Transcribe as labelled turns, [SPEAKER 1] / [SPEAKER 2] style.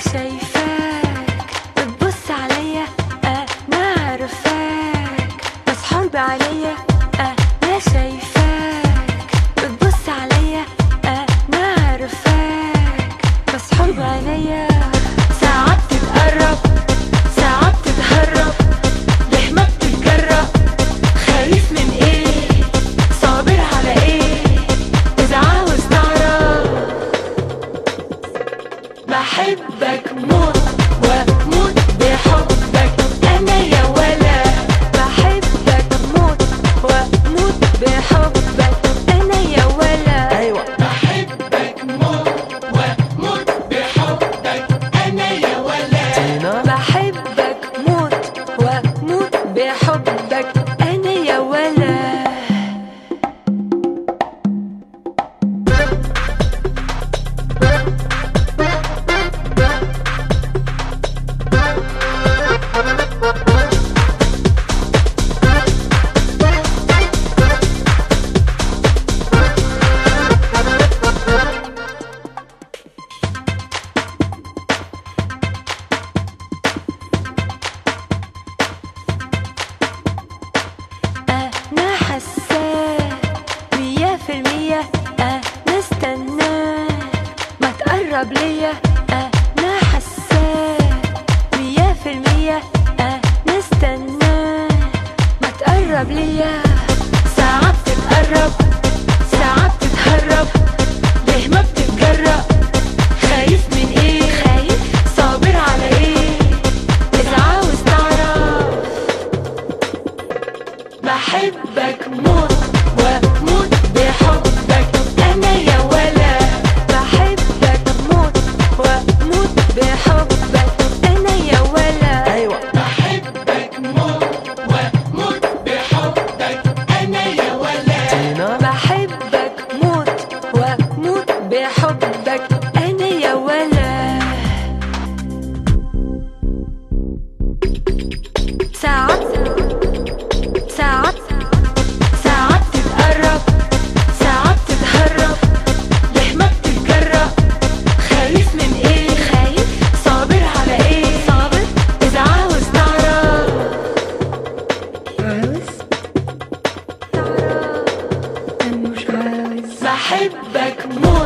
[SPEAKER 1] شايفاك بتبص عليا انا عارفاك بس حرب عليا انا شايفاك بتبص عليا انا عارفاك بس حرب عليا ساعات تتقرب ساعات تتهرب ليه ما بتتجرأ خايف من ايه صابر على ايه اذا عاوز تعرف بحبك موت واموت بحبك انا يا ولا بحبك موت واموت بحبك انا يا ولا
[SPEAKER 2] ايوه
[SPEAKER 3] بحبك موت واموت بحبك انا يا ولد
[SPEAKER 2] تينا
[SPEAKER 1] بحبك موت واموت بحبك انا يا ولا أنا حساه مية في المية أنا استناه ما تقرب ليا أنا حساه مية في المية أنا استناه ما تقرب ليا ساعات تتقرب ساعات تتهرب ليه ما بتتجرأ خايف من ايه خايف صابر على ايه إذا عاوز تعرف بحبك موت واموت بحبك انا يا ولا بحبك موت واموت بحبك انا يا ولا
[SPEAKER 2] ايوه
[SPEAKER 3] بحبك موت واموت بحبك انا يا ولد
[SPEAKER 2] تينا
[SPEAKER 1] بحبك موت واموت بحبك انا يا ولا ساعات ساعات ساعات تتقرب ساعات تتهرب ليه ما بتتجرأ خايف من ايه خايف صابر على ايه صابر اذا عاوز تعرف
[SPEAKER 4] عاوز
[SPEAKER 1] تعرف
[SPEAKER 4] أنا مش عاوز
[SPEAKER 1] بحبك موت